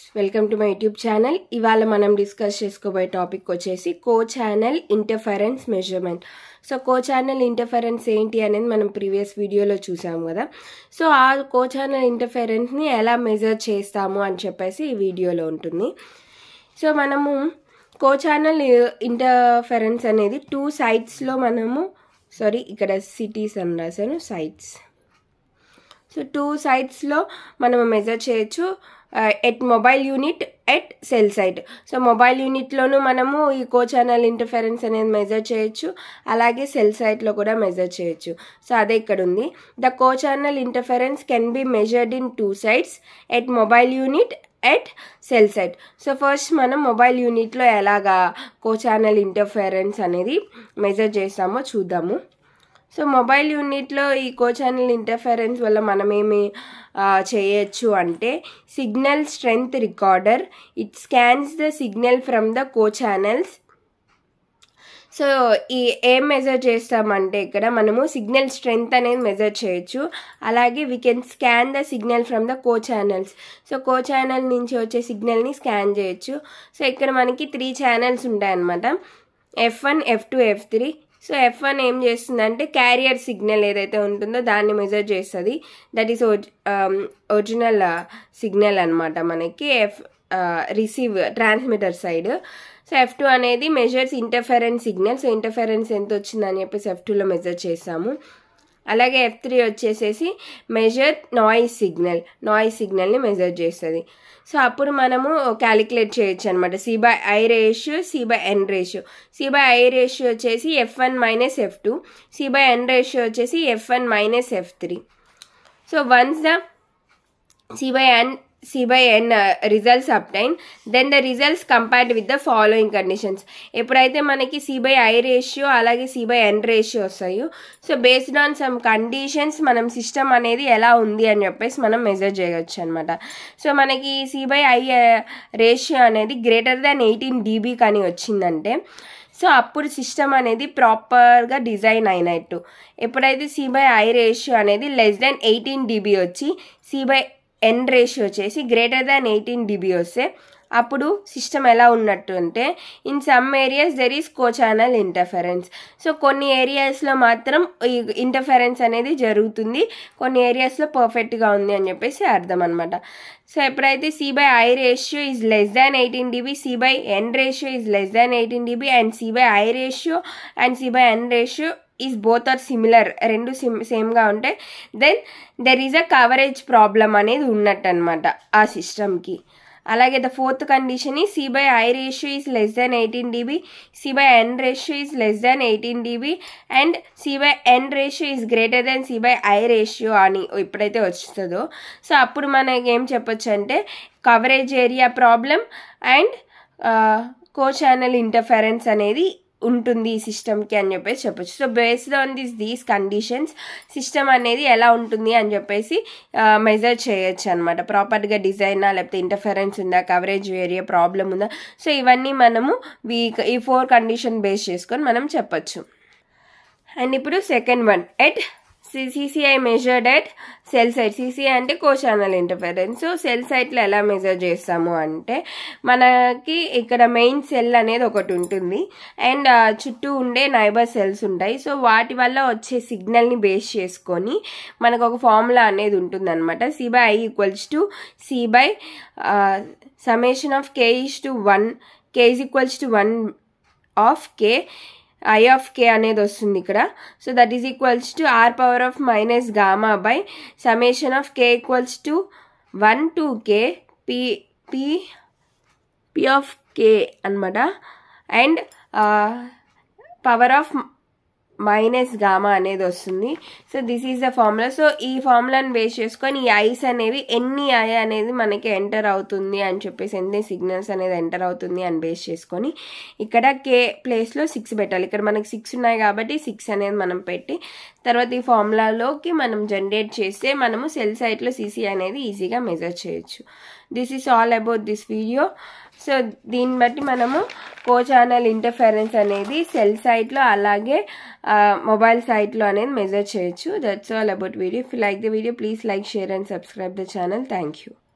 welcome to my YouTube channel ఇవాళ మనం discuss చేసుకోబోయే టాపిక్ వచ్చేసి co channel interference measurement so co channel interference ఏంటి అనేది మనం ప్రీవియస్ వీడియోలో చూసాం కదా సో ఆ కో ఛానల్ ఇంటర్ఫరెన్స్ని ఎలా మెజర్ చేస్తాము అని చెప్పేసి ఈ వీడియోలో ఉంటుంది సో మనము కో ఛానల్ ఇంటర్ఫరెన్స్ అనేది టూ సైట్స్లో మనము సారీ ఇక్కడ సిటీస్ అని రాశాను సైట్స్ సో టూ సైట్స్లో మనం మెజర్ చేయొచ్చు at mobile unit at cell site so mobile యూనిట్లోనూ మనము ఈ కో ఛానల్ ఇంటర్ఫరెన్స్ అనేది మెజర్ చేయొచ్చు అలాగే సెల్ సైట్లో కూడా మెజర్ చేయొచ్చు సో అదే ఇక్కడ ఉంది the co channel interference can be measured in two sites at mobile unit at cell site so first మనం మొబైల్ యూనిట్లో ఎలాగా కో ఛానల్ ఇంటర్ఫరెన్స్ అనేది మెజర్ చేస్తామో చూద్దాము సో మొబైల్ యూనిట్లో ఈ కో ఛానల్ ఇంటర్ఫరెన్స్ వల్ల మనం ఏమి చేయొచ్చు అంటే signal strength recorder it scans the signal from the co channels so ఈ ఏం మెజర్ చేస్తామంటే ఇక్కడ మనము సిగ్నల్ స్ట్రెంగ్త్ అనేది మెజర్ చేయొచ్చు అలాగే we can scan the signal from the co channels so co channel నుంచి వచ్చే సిగ్నల్ని స్కాన్ చేయొచ్చు సో ఇక్కడ మనకి త్రీ ఛానల్స్ ఉంటాయన్నమాట F one F two F three so F one ఏం చేస్తుందంటే క్యారియర్ సిగ్నల్ ఏదైతే ఉంటుందో దాన్ని మెజర్ చేస్తుంది దట్ ఈస్ ఒరిజినల్ సిగ్నల్ అనమాట మనకి F receive transmitter side so F two అనేది measures interference signal so interference ఎంత వచ్చిందని చెప్పేసి ఎఫ్ టూలో మెజర్ చేసాము అలాగే ఎఫ్ త్రీ వచ్చేసేసి మెజర్ నాయిస్ సిగ్నల్ నాయిస్ సిగ్నల్ని మెజర్ చేస్తుంది సో అప్పుడు మనము క్యాలిక్యులేట్ చేయొచ్చు అనమాట C by I ratio C by N ratio C by I ratio వచ్చేసి F one minus F two C by N ratio వచ్చేసి F one minus F three so once the C by N C by N results obtain then the results compared with the following conditions ఎప్పుడైతే మనకి C by I ratio అలాగే C by N ratio వస్తాయో so based on some conditions మనం system అనేది ఎలా ఉంది అని చెప్పేసి మనం మెజర్ చేయవచ్చు అనమాట సో మనకి సి బై ఐ రేషియో అనేది గ్రేటర్ దాన్ ఎయిటీన్ డీబీ కానీ వచ్చిందంటే సో అప్పుడు సిస్టమ్ అనేది ప్రాపర్గా డిజైన్ అయినట్టు ఎప్పుడైతే సి బై ఐ రేషియో అనేది లెస్ దాన్ ఎయిటీన్ డీబీ వచ్చి సి బై ఎన్ రేషియో వచ్చేసి గ్రేటర్ దాన్ ఎయిటీన్ డిబి వస్తే అప్పుడు సిస్టమ్ ఎలా ఉన్నట్టు అంటే in some areas there is co channel interference so కొన్ని ఏరియాస్లో మాత్రం ఈ ఇంటర్ఫరెన్స్ అనేది జరుగుతుంది కొన్ని ఏరియాస్లో పర్ఫెక్ట్గా ఉంది అని చెప్పేసి అర్థం అనమాట సో ఎప్పుడైతే C by I ratio is less than eighteen dB C by N ratio is less than eighteen dB and C by I ratio and C by N ratio is both are similar రెండు సిమ్ సేమ్గా ఉంటాయి then there is a coverage problem అనేది ఉన్నట్టు అనమాట ఆ సిస్టమ్కి అలాగే ద ఫోర్త్ కండిషన్ ఈ C by I ratio is less than eighteen dB C by N ratio is less than eighteen dB and C by N ratio is greater than C by I ratio అని ఎప్పుడైతే వస్తుందో so అప్పుడు మనకి ఏం చెప్పొచ్చు అంటే coverage area problem and co channel interference అనేది ఉంటుంది ఈ సిస్టమ్కి అని చెప్పేసి చెప్పొచ్చు so based on this these conditions system అనేది ఎలా ఉంటుంది అని చెప్పేసి మెజర్ చేయొచ్చు అనమాట ప్రాపర్గా డిజైనా లేకపోతే ఇంటర్ఫరెన్స్ ఉందా కవరేజ్ ఏరియా ప్రాబ్లం ఉందా సో ఇవన్నీ మనము వీ ఈ ఫోర్ కండిషన్ బేస్ చేసుకొని మనం చెప్పొచ్చు అండ్ ఇప్పుడు second one at CCI measured at cell site CCI అంటే కో ఛానల్ ఇంటర్ఫరెన్స్ సెల్ సైట్లో ఎలా మెజర్ చేస్తాము అంటే మనకి ఇక్కడ మెయిన్ సెల్ అనేది ఒకటి ఉంటుంది అండ్ చుట్టూ ఉండే నైబర్ సెల్స్ ఉంటాయి సో వాటి వల్ల వచ్చే సిగ్నల్ని బేస్ చేసుకొని మనకు ఒక ఫార్ములా అనేది ఉంటుంది అనమాట C by I equals to C by summation of K is to one K is equals to one of K I of K అనేది వస్తుంది ఇక్కడ so that is equals to R power of minus gamma by summation of K equals to one to K P P P of K అనమాట and power of minus gamma అనేది వస్తుంది so this is the formula so ఈ ఫార్ములాని base చేసుకొని ఈ ice అనేవి ఎన్ని I అనేది మనకి ఎంటర్ అవుతుంది అని చెప్పేసి ఎన్ని సిగ్నల్స్ అనేది ఎంటర్ అవుతుంది అని బేస్ చేసుకొని ఇక్కడ కే ప్లేస్లో సిక్స్ పెట్టాలి ఇక్కడ మనకి సిక్స్ ఉన్నాయి కాబట్టి సిక్స్ అనేది మనం పెట్టి తర్వాత ఈ ఫార్ములాలోకి మనం జనరేట్ చేస్తే మనము సెల్ సైట్లో సీసీ అనేది ఈజీగా మెజర్ చేయొచ్చు this is all about this video so దీన్ని బట్టి మనము కో ఛానల్ ఇంటర్ఫరెన్స్ అనేది సెల్ సైట్లో అలాగే మొబైల్ సైట్లో అనేది మెజర్ చేయొచ్చు that's all about video if like the video please like share and subscribe the channel thank you